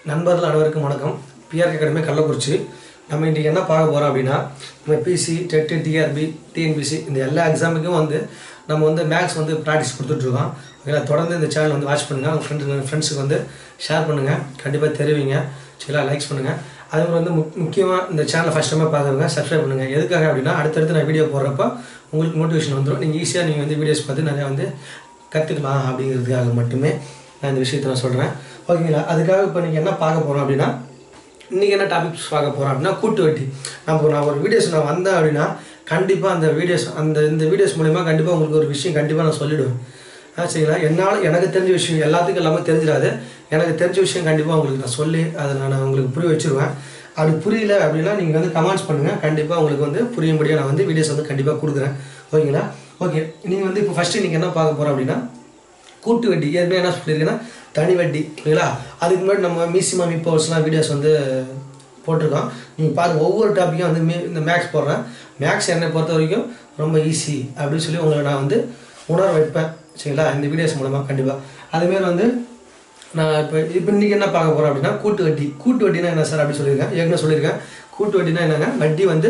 நண்பர்கள் அனைவருக்கும் வணக்கம் பிஆர்கே அகாடமி கள்ளக்குறிச்சி நம்ம இன்றைக்கி என்ன பார்க்க போகிறோம் அப்படின்னா நம்ம பிசி டெட்டு டிஆர்பி டிஎன்பிசி இந்த எல்லா எக்ஸாமுக்கும் வந்து நம்ம வந்து மேக்ஸ் வந்து ப்ராக்டிஸ் கொடுத்துட்ருக்கோம் ஓகேங்களா தொடர்ந்து இந்த சேனல் வந்து வாட்ச் பண்ணுங்கள் உங்கள் ஃப்ரெண்ட்ஸ் ஃப்ரெண்ட்ஸுக்கு வந்து ஷேர் பண்ணுங்கள் கண்டிப்பாக தெரிவிங்க சரிங்களா லைக்ஸ் பண்ணுங்கள் அதுக்கு வந்து முக் முக்கியமாக இந்த சேனலை ஃபஸ்ட் டைமாக பார்க்குறவங்க சப்ஸ்கிரைப் பண்ணுங்கள் எதுக்காக அப்படின்னா அடுத்தடுத்து நான் வீடியோ போடுறப்ப உங்களுக்கு மோட்டிவேஷன் வந்துடும் நீங்கள் ஈஸியாக நீங்கள் வந்து வீடியோஸ் பார்த்து நிறையா வந்து கற்றுக்கலாம் அப்படிங்கிறதுக்காக மட்டுமே நான் இந்த விஷயத்தை நான் சொல்கிறேன் ஓகேங்களா அதுக்காக இப்போ நீங்கள் என்ன பார்க்க போகிறோம் அப்படின்னா இன்றைக்கி என்ன டாபிக்ஸ் பார்க்க போகிறோம் அப்படின்னா கூட்டு வட்டி நம்ம நான் ஒரு வீடியோஸ் நான் வந்தேன் அப்படின்னா கண்டிப்பாக அந்த வீடியோஸ் அந்த இந்த வீடியோஸ் மூலிமா கண்டிப்பாக உங்களுக்கு ஒரு விஷயம் கண்டிப்பாக நான் சொல்லிவிடுவேன் ஆ சரிங்களா என்னால் எனக்கு தெரிஞ்ச விஷயம் எல்லாத்துக்கும் எல்லாமே தெரிஞ்சிடாது எனக்கு தெரிஞ்ச விஷயம் கண்டிப்பாக உங்களுக்கு நான் சொல்லி அதை நான் உங்களுக்கு புரிய வச்சுருவேன் அப்படி புரியல அப்படின்னா நீங்கள் வந்து கமெண்ட்ஸ் பண்ணுங்கள் கண்டிப்பாக உங்களுக்கு வந்து புரியும்படியாக நான் வந்து வீடியோஸ் வந்து கண்டிப்பாக கொடுக்குறேன் ஓகேங்களா ஓகே நீங்கள் வந்து இப்போ ஃபஸ்ட்டு நீங்கள் என்ன பார்க்க போகிறோம் அப்படின்னா கூட்டு வட்டி ஏற்கனவே என்ன சொல்லியிருக்கேன்னா தனி வட்டி ஓகேங்களா அதுக்கு முன்னாடி நம்ம மீசிமம் இப்போஸ்லாம் வீடியோஸ் வந்து போட்டிருக்கோம் நீங்கள் பாருங்கள் ஒவ்வொரு டாப்பிக்கும் வந்து மீ இந்த மேக்ஸ் போடுறேன் மேக்ஸ் என்னை பொறுத்த வரைக்கும் ரொம்ப ஈஸி அப்படின்னு சொல்லி உங்களை நான் வந்து உணர வைப்பேன் சரிங்களா இந்த வீடியோஸ் மூலமாக கண்டிப்பாக அதுமாரி வந்து நான் இப்போ இப்போ இன்றைக்கி என்ன பார்க்க போகிறோம் அப்படின்னா கூட்டு வட்டி கூட்டு வட்டினா என்ன சார் அப்படி சொல்லியிருக்கேன் ஏற்கனவே சொல்லியிருக்கேன் கூட்டு வட்டினா என்னங்க வட்டி வந்து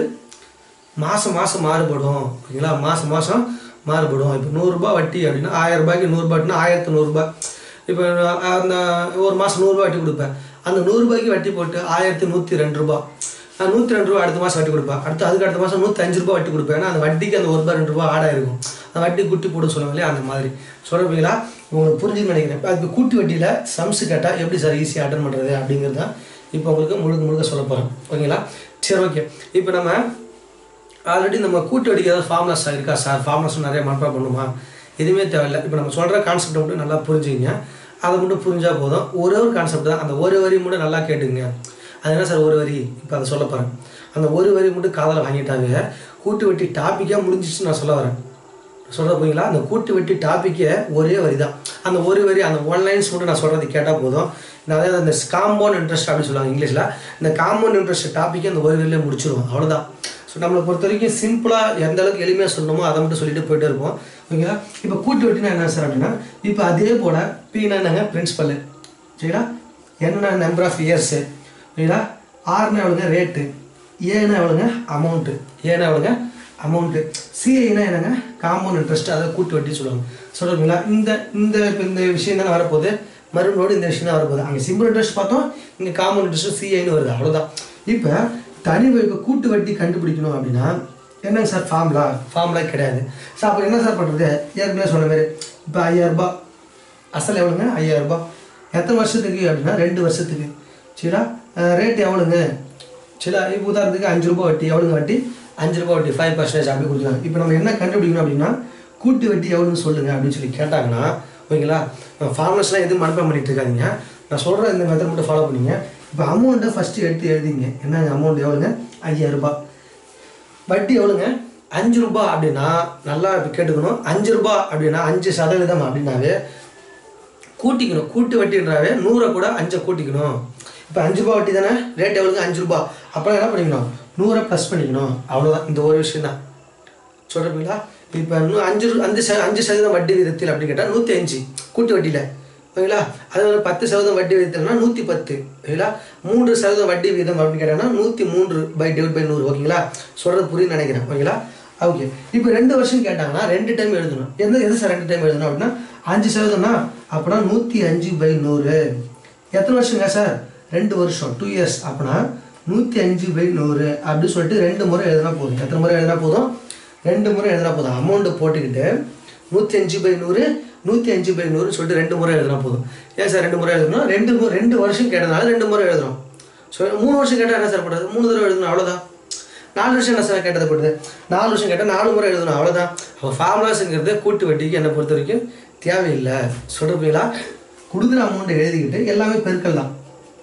மாதம் மாதம் மாறுபடும் ஓகேங்களா மாதம் மாதம் மாறுபடும் இப்போ நூறுரூபா வட்டி அப்படின்னா ஆயிரம் ரூபாய்க்கு நூறுரூபாட்டினா ஆயிரத்து நூறுரூபா இப்போ நான் அந்த ஒரு மாதம் நூறுரூபா வட்டி கொடுப்பேன் அந்த நூறுரூபாய்க்கு வட்டி போட்டு ஆயிரத்தி நூற்றி ரெண்டு ரூபா நான் நூற்றி ரெண்டு ரூபா அடுத்த மாதம் வட்டி கொடுப்பேன் அடுத்து அதுக்கு அடுத்த மாதம் நூற்றி அஞ்சு ரூபா வட்டி கொடுப்பேன் ஏன்னா அந்த வட்டிக்கு அந்த ஒரு ரூபா ரெண்டு ரூபா ஆடாக இருக்கும் அந்த வட்டி குட்டி போட்டு சொல்லுவாங்க இல்லையா அந்த மாதிரி சொல்கிறீங்களா உங்களுக்கு புரிஞ்சுன்னு நினைக்கிறேன் இப்போ அதுக்கு கூட்டு வட்டியில் சம்ஸ் கேட்டால் எப்படி சார் ஈஸியாக அட்டன் பண்ணுறது அப்படிங்கிறது தான் இப்போ உங்களுக்கு முழுக்க முழுக்க சொல்ல போகிறேன் ஓகேங்களா சரி ஓகே இப்போ நம்ம ஆல்ரெடி நம்ம கூட்டு வட்டிக்கு ஏதாவது ஃபார்முலாஸ் இருக்கா சார் ஃபார்முலாஸ் நிறைய மனப்பாடம் பண்ணுமா எதுவுமே தேவையில்லை இப்போ நம்ம சொல்கிற கான்செப்டை மட்டும் நல்லா புரிஞ்சுங்க அதை மட்டும் புரிஞ்சால் போதும் ஒரே ஒரு கான்செப்ட் தான் அந்த ஒரு வரி மட்டும் நல்லா கேட்டுங்க அது என்ன சார் ஒரு வரி இப்போ அதை சொல்ல போகிறேன் அந்த ஒரு வரி மட்டும் காதலை வாங்கிட்டாங்க கூட்டு வட்டி டாப்பிக்காக முடிஞ்சிச்சுன்னு நான் சொல்ல வரேன் சொல்கிற போறீங்களா அந்த கூட்டு வெட்டி டாப்பிக்கே ஒரே வரி தான் அந்த ஒரு வரி அந்த ஒன் லைன்ஸ் மட்டும் நான் சொல்கிறது கேட்டால் போதும் நான் அதாவது அந்த காம்பவுண்ட் இன்ட்ரெஸ்ட் அப்படின்னு சொல்லுவாங்க இங்கிலீஷில் இந்த காம்பவுண்ட் இன்ட்ரெஸ்ட் டாப்பிக்கே அந்த ஒரு வரியிலே முடிச்சிருவோம் அவ்வளோதான் ஸோ நம்மளை பொறுத்த வரைக்கும் சிம்பிளாக எந்த அளவுக்கு எளிமையாக சொல்லணுமோ அதை மட்டும் சொல்லிட்டு போயிட்டே இருப்போம் ஓகேங்களா இப்போ கூட்டு வெட்டினா என்ன சார் அப்படின்னா இப்போ அதே போல் பீனா என்னங்க பிரின்சிபல் சரிங்களா என்ன நம்பர் ஆஃப் இயர்ஸு சரிங்களா ஆறுனா எவ்வளோங்க ரேட்டு ஏன்னா எவ்வளோங்க அமௌண்ட்டு ஏன்னா எவ்வளோங்க அமௌண்ட்டு சிஐனா என்னங்க காம்பவுண்ட் இன்ட்ரெஸ்ட் அதை கூட்டு வட்டி சொல்லுவாங்க சொல்லுவீங்களா இந்த இந்த இப்ப இந்த விஷயம் தானே வரப்போகுது மறுபடியும் இந்த விஷயம் தான் வரப்போகுது அங்கே சிம்பிள் இன்ட்ரெஸ்ட் பார்த்தோம் இங்கே காம்பவுண்ட் இன்ட்ரெஸ்ட் சிஐன்னு வருது அவ்வளோதான் இப்போ தனி இப்போ கூட்டு வட்டி கண்டுபிடிக்கணும் அப்படின்னா என்னங்க சார் ஃபார்முலா ஃபார்முலா கிடையாது சார் அப்போ என்ன சார் பண்ணுறது ஏற்கனவே சொன்ன மாதிரி இப்போ ஐயாயிரரூபா அசல் எவ்வளோங்க ஐயாயிரரூபா எத்தனை வருஷத்துக்கு அப்படின்னா ரெண்டு வருஷத்துக்கு சரிடா ரேட் எவ்வளோங்க சரிடா இப்போ உதாரணத்துக்கு அஞ்சு ரூபா வட்டி எவ்வளோங்க வட்டி அஞ்சு ரூபா வட்டி ஃபைவ் பர்சன்டேஜ் அப்படி கொடுக்குறாங்க இப்போ நம்ம என்ன கண்டுபிடிக்கணும் அப்படின்னா கூட்டு வட்டி எவ்வளோன்னு சொல்லுங்கள் அப்படின்னு சொல்லி கேட்டாங்கன்னா ஓகேங்களா ஃபார்மர்ஸ்லாம் எதுவும் மனப்பாடம் பண்ணிட்டு இருக்காதீங்க நான் சொல்கிற இந்த மெத்தட் மட்டும் ஃபாலோ பண்ணிங்க இப்போ அமௌண்ட்டை ஃபஸ்ட்டு எடுத்து எழுதிங்க என்னங்க அமௌண்ட் எவ்வளோங்க ஐயாயிரம் ரூபாய் வட்டி எவ்வளோங்க அஞ்சு ரூபா அப்படின்னா நல்லா இப்போ கேட்டுக்கணும் அஞ்சு ரூபா அப்படின்னா அஞ்சு சதவீதம் அப்படின்னாவே கூட்டிக்கணும் கூட்டு வட்டின்றாவே நூறை கூட அஞ்சை கூட்டிக்கணும் இப்போ அஞ்சு ரூபா வட்டி தானே ரேட் எவ்வளோங்க அஞ்சு ரூபா அப்புறம் என்ன பண்ணிக்கணும் நூறை ப்ளஸ் பண்ணிக்கணும் அவ்வளோதான் இந்த ஒரு விஷயம் தான் சொல்கிறீங்களா இப்போ இன்னும் அஞ்சு ரூ- அஞ்சு ச அஞ்சு சதவீதம் வட்டி விதத்தில் அப்படின்னு கேட்டால் நூற்றி அஞ்சு கூட்டு வட்டியில் ஓகேங்களா அது வந்து பத்து சதவீதம் வட்டி விதத்தில்னா நூற்றி பத்து ஓகேங்களா மூன்று சதவீதம் வட்டி விகிதம் அப்படின்னு கேட்டாங்கன்னா நூற்றி மூன்று பை டிவைட் பை நூறு ஓகேங்களா சொல்கிறது புரியுன்னு நினைக்கிறேன் ஓகேங்களா ஓகே இப்போ ரெண்டு வருஷம் கேட்டாங்கன்னா ரெண்டு டைம் எழுதணும் எந்த எது சார் ரெண்டு டைம் எழுதணும் அப்படின்னா அஞ்சு சதவீதம்னா அப்படின்னா நூற்றி அஞ்சு பை நூறு எத்தனை வருஷங்க சார் ரெண்டு வருஷம் டூ இயர்ஸ் அப்படின்னா நூற்றி அஞ்சு பை நூறு அப்படின்னு சொல்லிட்டு ரெண்டு முறை எழுதினா போதும் எத்தனை முறை எழுதினா போதும் ரெண்டு முறை எழுதினா போதும் அமௌண்ட்டு போட்டுக்கிட்டு நூற்றி அஞ்சு பை நூறு நூற்றி அஞ்சு பை நூறுன்னு சொல்லிட்டு ரெண்டு முறை எழுதினா போதும் ஏன் சார் ரெண்டு முறை எழுதணும் ரெண்டு மு- ரெண்டு வருஷம் கேட்டதுனால ரெண்டு முறை எழுதுறோம் ஸோ மூணு வருஷம் கேட்டால் என்ன சார் பண்ணுறது மூணு தடவை எழுதணும் அவ்வளோதான் நாலு வருஷம் என்ன சார் கேட்டதை போடுது நாலு வருஷம் கேட்டால் நாலு முறை எழுதணும் அவ்வளோதான் அப்போ ஃபார்முலாஸுங்கிறது கூட்டு வட்டிக்கு என்னை பொறுத்த வரைக்கும் தேவையில்லை சொல்கிறீங்களா கொடுக்குற அமௌண்ட்டை எழுதிக்கிட்டு எல்லாமே பெருக்கல் தான்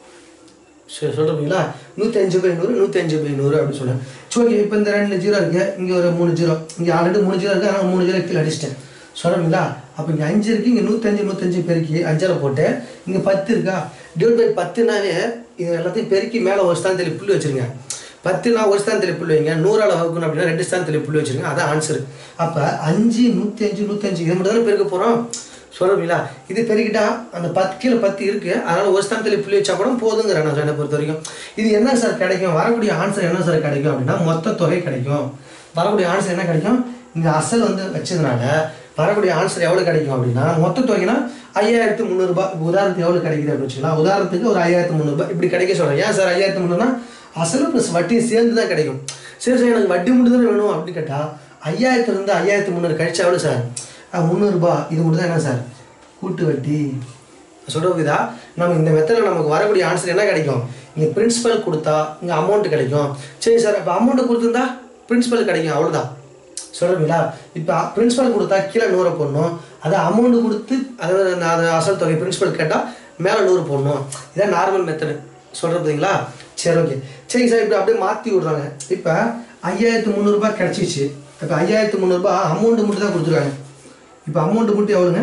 சரி சொல்கிறீங்களா நூற்றி அஞ்சு பை நூறு நூற்றி அஞ்சு பை நூறு அப்படின்னு சொன்னேன் சரி ஓகே இப்போ இந்த ரெண்டு ஜீரோ இருக்கு இங்கே ஒரு மூணு ஜீரோ இங்கே ஆல்ரெடி மூணு ஜீரோ இருக்குது ஆனால் மூணு ஜீரோ கீழே அடிச்சிட்டேன் சொல்கிறீங்களா அப்போ இங்கே அஞ்சு இருக்குது இங்கே நூற்றஞ்சு நூற்றஞ்சு பெருக்கி அஞ்சால் போட்டு இங்கே பத்து இருக்கா டிவைட் பை பத்துனாவே இது எல்லாத்தையும் பெருக்கி மேலே ஒரு ஸ்தானத்தில் புள்ளி வச்சுருங்க பத்துனா ஒரு ஸ்தானத்தில் புள்ளி வைங்க நூறால் வகுக்கணும் அப்படின்னா ரெண்டு ஸ்தானத்தில் புள்ளி வச்சிருங்க அதான் ஆன்சர் அப்போ அஞ்சு நூற்றி அஞ்சு நூற்றஞ்சு இது மட்டும் தானே பெருக்க போகிறோம் சொல்கிறீங்களா இது பெருக்கிட்டா அந்த பத்து கீழே பத்து இருக்குது அதனால் ஒரு ஸ்தானத்தில் புள்ளி வச்சா கூட போதுங்கிறேன் நான் என்னை பொறுத்த வரைக்கும் இது என்ன சார் கிடைக்கும் வரக்கூடிய ஆன்சர் என்ன சார் கிடைக்கும் அப்படின்னா மொத்த தொகை கிடைக்கும் வரக்கூடிய ஆன்சர் என்ன கிடைக்கும் இந்த அசல் வந்து வச்சதுனால வரக்கூடிய ஆன்சர் எவ்வளோ கிடைக்கும் அப்படின்னா மொத்த தொகைனா ஐயாயிரத்து முந்நூறுபா இப்போ உதாரணத்துக்கு எவ்வளோ கிடைக்குது அப்படின்னு வச்சுக்கலாம் உதாரணத்துக்கு ஒரு ஐயாயிரத்து முந்நூறுபா இப்படி கிடைக்க சொல்கிறேன் ஏன் சார் ஐயாயிரத்து முந்நூறுனா அசலும் ப்ளஸ் வட்டியும் சேர்ந்து தான் கிடைக்கும் சரி சார் எனக்கு வட்டி மட்டும் தான் வேணும் அப்படின்னு கேட்டால் ஐயாயிரத்துலேருந்து ஐயாயிரத்து முந்நூறு கழிச்சா எவ்வளோ சார் அஹ், முந்நூறுபா இது மட்டும் தான் என்ன சார் கூட்டு வட்டி சொல்கிறதா நம்ம இந்த மெத்தடில் நமக்கு வரக்கூடிய ஆன்சர் என்ன கிடைக்கும் இங்கே பிரின்சிபல் கொடுத்தா இங்கே அமௌண்ட் கிடைக்கும் சரி சார் இப்போ அமௌண்ட்டு கொடுத்துருந்தா பிரின்சிபல் கிடைக்கும் அவ்வளோதான் சொல்கிறீங்களா இப்போ பிரின்சிபல் கொடுத்தா கீழே நூறை போடணும் அதை அமௌண்ட் கொடுத்து அதாவது அந்த அது அசல் தொகை பிரின்சிபல் கேட்டால் மேலே நூறு போடணும் இதான் நார்மல் மெத்தடு சொல்கிறது பார்த்தீங்களா சரி ஓகே சரி சார் இப்படி அப்படியே மாற்றி விட்றாங்க இப்போ ஐயாயிரத்து முந்நூறுபா கிடச்சிச்சு இப்போ ஐயாயிரத்து முந்நூறுபா அமௌண்ட்டு மட்டும் தான் கொடுத்துருக்காங்க இப்போ அமௌண்ட்டு மட்டும் எவ்வளோங்க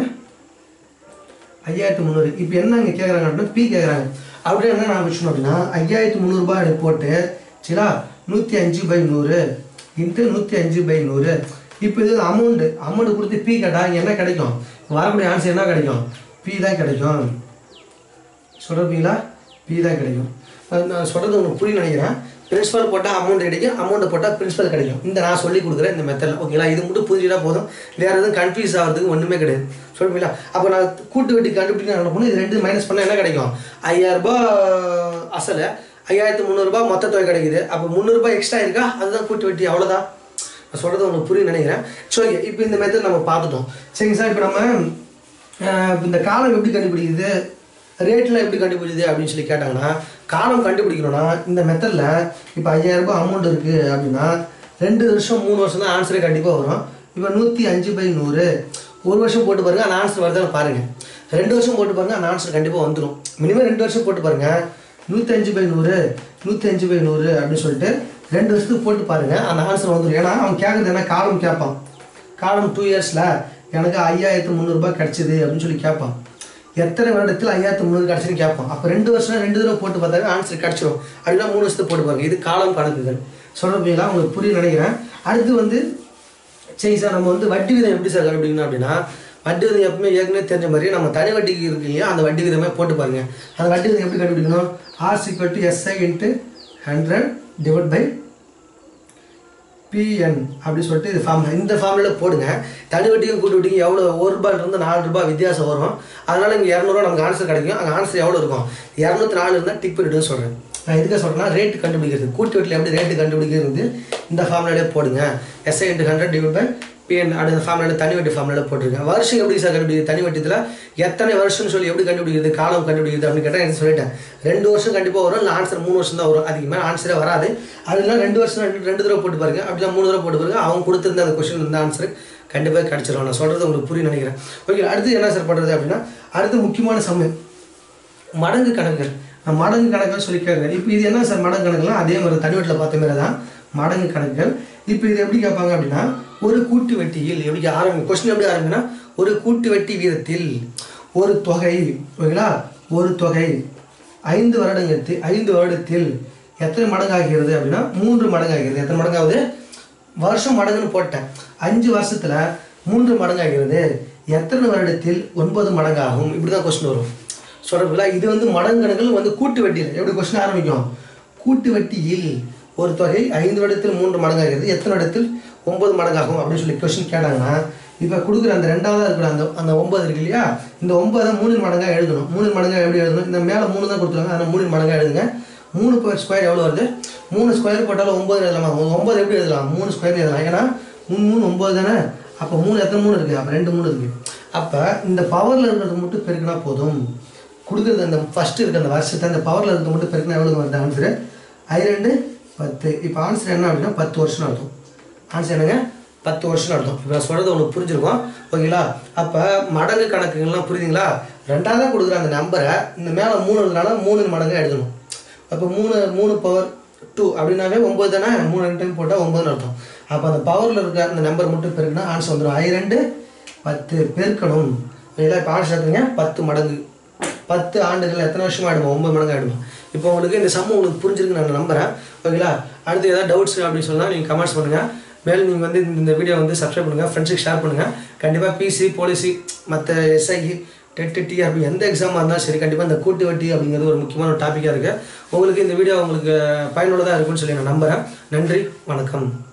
ஐயாயிரத்து முந்நூறு இப்போ என்ன இங்கே கேட்குறாங்க அப்படின்னா பி கேட்குறாங்க அப்படியே என்ன நான் வச்சுக்கணும் அப்படின்னா ஐயாயிரத்து முந்நூறுபா எடுத்து போட்டு சரியா நூற்றி அஞ்சு பை நூறு இன்ட்டு நூற்றி அஞ்சு பை நூறு இப்போ இது அமௌண்ட்டு அமௌண்ட் கொடுத்து பி கேட்டால் இங்கே என்ன கிடைக்கும் வரக்கூடிய ஆன்சர் என்ன கிடைக்கும் பி தான் கிடைக்கும் சொல்கிறீங்களா பி தான் கிடைக்கும் அது நான் சொல்கிறது உங்களுக்கு புரியும் நினைக்கிறேன் பிரின்சிபல் போட்டால் அமௌண்ட் கிடைக்கும் அமௌண்ட் போட்டால் பிரின்சிபல் கிடைக்கும் இந்த நான் சொல்லி கொடுக்குறேன் இந்த மெத்தடில் ஓகேங்களா இது மட்டும் புரிஞ்சுட்டா போதும் வேறு எதுவும் கன்ஃபியூஸ் ஆகிறதுக்கு ஒன்றுமே கிடையாது சொல்லுவீங்களா அப்போ நான் கூட்டு வெட்டி கண்டுபிடிக்க என்ன பண்ணணும் இது ரெண்டு மைனஸ் பண்ணால் என்ன கிடைக்கும் ஐயாயிரரூபா அசல் ஐயாயிரத்து முந்நூறுபா மொத்த தொகை கிடைக்குது அப்போ முந்நூறுபா எக்ஸ்ட்ரா இருக்கா அதுதான் கூட்டு வெட்டி அவ்வளோதான் நான் சொல்கிறது உங்களுக்கு புரியும் நினைக்கிறேன் சரி ஓகே இப்போ இந்த மெத்தட் நம்ம பார்த்துட்டோம் சரிங்க சார் இப்போ நம்ம அஹ், இந்த காலம் எப்படி கண்டுபிடிக்குது ரேட்லாம் எப்படி கண்டுபிடிக்குது அப்படின்னு சொல்லி கேட்டாங்கன்னா காலம் கண்டுபிடிக்கணும்னா இந்த மெத்தடில் இப்போ ஐயாயிரம் ரூபாய் அமௌண்ட் இருக்குது அப்படின்னா ரெண்டு வருஷம் மூணு வருஷம் தான் ஆன்சரே கண்டிப்பாக வரும் இப்போ நூற்றி அஞ்சு பை நூறு ஒரு வருஷம் போட்டு பாருங்க அந்த ஆன்சர் வருதான்னு பாருங்கள் ரெண்டு வருஷம் போட்டு பாருங்க அந்த ஆன்சர் கண்டிப்பாக வந்துடும் மினிமம் ரெண்டு வருஷம் போட்டு பாருங்க நூற்றி அஞ்சு பை நூறு நூற்றி அஞ்சு பை நூறு அப்படின்னு சொல்லிட்டு ரெண்டு வருஷத்துக்கு போட்டு பாருங்க அந்த ஆன்சர் வந்துடும் ஏன்னா அவன் கேட்குறது என்ன காலம் கேட்பான் காலம் டூ இயர்ஸில் எனக்கு ஐயாயிரத்து முந்நூறுபா கிடச்சிது அப்படின்னு சொல்லி கேட்பான் எத்தனை வருடத்தில் ஐயாயிரத்து முந்நூறு கிடச்சுன்னு கேட்பான் அப்போ ரெண்டு வருஷம் ரெண்டு தடவை போட்டு பார்த்தாவே ஆன்சர் கிடச்சிரும் அப்படின்னா மூணு வருஷத்துக்கு போட்டு பாருங்க இது காலம் கணக்குகள் சொல்கிறீங்களா உங்களுக்கு புரிய நினைக்கிறேன் அடுத்து வந்து சரி சார் நம்ம வந்து வட்டி விதம் எப்படி சார் கண்டுபிடிக்கணும் அப்படின்னா வட்டி விதம் எப்பவுமே ஏற்கனவே தெரிஞ்ச மாதிரி நம்ம தனி வட்டிக்கு இருக்கு இல்லையா அந்த வட்டி விதமே போட்டு பாருங்க அந்த வட்டி விதம் எப்படி கண்டுபிடிக்கணும் R equal to SI into hundred divide by PN அப்படி சொல்லிட்டு இது ஃபார்ம் இந்த ஃபார்முலா போடுங்க தனி வட்டியும் கூட்டு வட்டிக்கும் எவ்வளோ ஒரு ரூபாயிலிருந்து நாலு ரூபாய் வித்தியாசம் வரும் அதனால் இங்கே இரநூறுவா நமக்கு ஆன்சர் கிடைக்கும் அங்கே ஆன்சர் எவ்வளோ இருக்கும் இரநூத்தி நாலு இருந்தால் டிக் பண்ணிவிடுன்னு சொல்கிறேன் நான் எதுக்காக சொல்கிறேன்னா ரேட் கண்டுபிடிக்கிறது கூட்டு வட்டியில் எப்படி ரேட்டு கண்டுபிடிக்கிறது இந்த ஃபார்முலாலே போடுங்க SI into hundred divide by PN அடுத்த ஃபார்முலா தனி வட்டி ஃபார்முலா போட்டிருக்கேன் வருஷம் எப்படி சார் கண்டுபிடிக்கிறது தனி வட்டியில் எத்தனை வருஷம்னு சொல்லி எப்படி கண்டுபிடிக்கிறது காலம் கண்டுபிடிக்கிறது அப்படின்னு கேட்டால் எனக்கு சொல்லிட்டேன் ரெண்டு வருஷம் கண்டிப்பாக வரும் இல்லை ஆன்சர் மூணு வருஷம் தான் வரும் அதுக்கு மேலே ஆன்சரே வராது அதெல்லாம் ரெண்டு வருஷம் ரெண்டு ரெண்டு தடவை போட்டு பாருங்க அப்படிலாம் மூணு தடவை போட்டு பாருங்க அவங்க கொடுத்துருந்த அந்த கொஸ்டின் இந்த ஆன்சர் கண்டிப்பாக கிடச்சிரும் நான் சொல்கிறது உங்களுக்கு புரிய நினைக்கிறேன் ஓகே அடுத்து என்ன சார் பண்ணுறது அப்படின்னா அடுத்து முக்கியமான சமயம் மடங்கு கணக்குகள் நான் மடங்கு கணக்குகள் சொல்லி கேட்குறேன் இப்போ இது என்ன சார் மடங்கு கணக்குலாம் அதே மாதிரி தனிவட்டில் பார்த்த மாதிரி தான் மடங்கு கணக்குகள் இப்போ இது எப்படி கேட்பாங்க அப்படின்னா ஒரு கூட்டு வெட்டியில் எப்படி ஆரம்பி கொஸ்டின் எப்படி ஆரம்பினா ஒரு கூட்டு வெட்டி வீதத்தில் ஒரு தொகை ஓகேங்களா ஒரு தொகை ஐந்து வருடங்களுக்கு ஐந்து வருடத்தில் எத்தனை மடங்கு ஆகிறது அப்படின்னா மூன்று மடங்கு ஆகிறது எத்தனை மடங்கு ஆகுது வருஷம் மடங்குன்னு போட்டேன் அஞ்சு வருஷத்துல மூன்று மடங்கு ஆகிறது எத்தனை வருடத்தில் ஒன்பது மடங்கு ஆகும் இப்படி தான் கொஸ்டின் வரும் சொல்கிறீங்களா இது வந்து மடங்கு கணக்கில் வந்து கூட்டு வட்டியில் எப்படி கொஸ்டின் ஆரம்பிக்கும் கூட்டு வட்டியில் ஒரு தொகை ஐந்து வருடத்தில் மூன்று மடங்கு ஆகிறது எத்தனை வருடத்தில் ஒன்பது மடங்காகும் அப்படின்னு சொல்லி கொஸ்டின் கேட்டாங்கன்னா இப்போ கொடுக்குற அந்த ரெண்டாவதாக இருக்கிற அந்த அந்த ஒன்பது இருக்கு இல்லையா இந்த ஒன்பதை மூணு மடங்காக எழுதணும் மூணு மடங்காக எப்படி எழுதணும் இந்த மேலே மூணு தான் கொடுத்துருக்காங்க அதனால் மூணு மடங்காக எழுதுங்க மூணு பர் ஸ்கொயர் எவ்வளோ வருது மூணு ஸ்கொயர் போட்டாலும் ஒம்பது எழுதலாமா ஒம்பது எப்படி எழுதலாம் மூணு ஸ்கொயர் எழுதலாம் ஏன்னா மூணு மூணு ஒம்பது தானே அப்போ மூணு எத்தனை மூணு இருக்குது அப்போ ரெண்டு மூணு இருக்குது அப்போ இந்த பவரில் இருக்கிறது மட்டும் பெருக்கினா போதும் கொடுக்குறது அந்த ஃபஸ்ட்டு இருக்க அந்த வருஷத்தை அந்த பவரில் இருக்கிறது மட்டும் பெருக்கினா எவ்வளோ வருது ஆன்சரு ஐ ரெண்டு பத்து இப்போ ஆன்சர் என்ன அப்படின்னா பத்து வருஷம் அர்த்தம் ஆன்சர் என்னங்க பத்து வருஷம் அர்த்தம் இப்போ நான் சொல்கிறது உங்களுக்கு புரிஞ்சிருக்கும் ஓகேங்களா அப்போ மடங்கு கணக்குகள்லாம் புரியுதுங்களா ரெண்டாவதாக கொடுக்குற அந்த நம்பரை இந்த மேலே மூணு இருக்கிறனால மூணு மடங்காக எழுதணும் அப்போ மூணு மூணு பவர் டூ அப்படின்னாவே ஒம்பது தானே மூணு ரெண்டு டைம் போட்டால் ஒம்பதுன்னு அர்த்தம் அப்போ அந்த பவரில் இருக்க அந்த நம்பர் மட்டும் பெருக்குனா ஆன்சர் வந்துடும் ஐ ரெண்டு பத்து பெருக்கணும் ஓகேங்களா இப்போ ஆன்சர் எடுத்துங்க பத்து மடங்கு பத்து ஆண்டுகள் எத்தனை வருஷம் ஆகிடுமா ஒன்பது மடங்கு ஆகிடுமா இப்போ உங்களுக்கு இந்த சம்மு உங்களுக்கு புரிஞ்சிருக்கு நான் நம்புறேன் ஓகேங்களா அடுத்து ஏதாவது டவுட்ஸ் அப்படின்னு சொன்னால் நீங்கள் கமெண்ட்ஸ் பண்ணுங்கள் மேலும் நீங்கள் வந்து இந்த- இந்த வீடியோ வந்து சப்ஸ்கிரைப் பண்ணுங்கள் ஃப்ரெண்ட்ஸுக்கு ஷேர் பண்ணுங்கள் கண்டிப்பாக பிசி போலீஸி மற்ற எஸ்ஐ டெட்டு டிஆர்பி எந்த எக்ஸாமாக இருந்தாலும் சரி கண்டிப்பாக இந்த கூட்டு வட்டி அப்படிங்கிறது ஒரு முக்கியமான ஒரு டாப்பிக்காக இருக்குது உங்களுக்கு இந்த வீடியோ உங்களுக்கு பயனுள்ளதாக இருக்கும்னு சொல்லி நான் நம்புகிறேன் நன்றி வணக்கம்